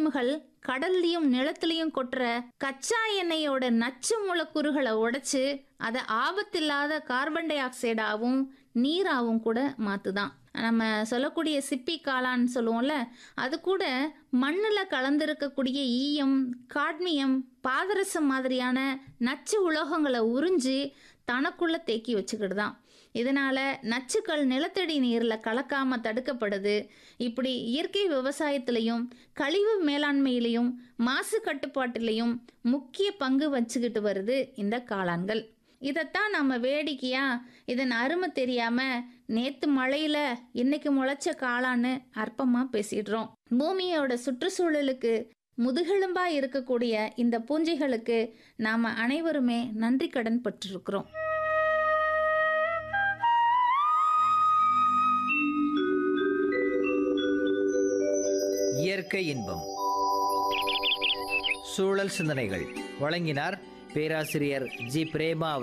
உயிரினங்கள் கடல்லையும் நிலத்திலையும் கொட்டுற கச்சா எண்ணெயோட நச்சு மூலக்கூறுகளை உடைச்சு அதை ஆபத்தில்லாத கார்பன் டை ஆக்சைடாகவும் நீராகவும் கூட மாத்துதான் நம்ம சொல்லக்கூடிய சிப்பி காளான் சொல்லுவோம்ல அது கூட மண்ணில் கலந்திருக்கக்கூடிய ஈயம் காட்மியம் பாதரசம் மாதிரியான நச்சு உலோகங்களை உறிஞ்சி தனக்குள்ள தேக்கி வச்சுக்கிடுதான் இதனால நச்சுக்கள் நிலத்தடி நீரில் கலக்காம தடுக்கப்படுது இப்படி இயற்கை விவசாயத்திலையும் கழிவு மேலாண்மையிலையும் மாசு கட்டுப்பாட்டிலையும் முக்கிய பங்கு வச்சுக்கிட்டு வருது இந்த காளான்கள் இதைத்தான் நம்ம வேடிக்கையா இதன் அருமை தெரியாம நேத்து மழையில இன்னைக்கு முளைச்ச காளான்னு அற்பமா பேசிடுறோம் பூமியோட சுற்றுச்சூழலுக்கு முதுகெலும்பா இருக்கக்கூடிய இந்த பூஞ்சைகளுக்கு நாம அனைவருமே நன்றி கடன் பட்டிருக்கிறோம் இயற்கை இன்பம் சூழல் சிந்தனைகள் வழங்கினார் பேராசிரியர் ஜி பிரேமா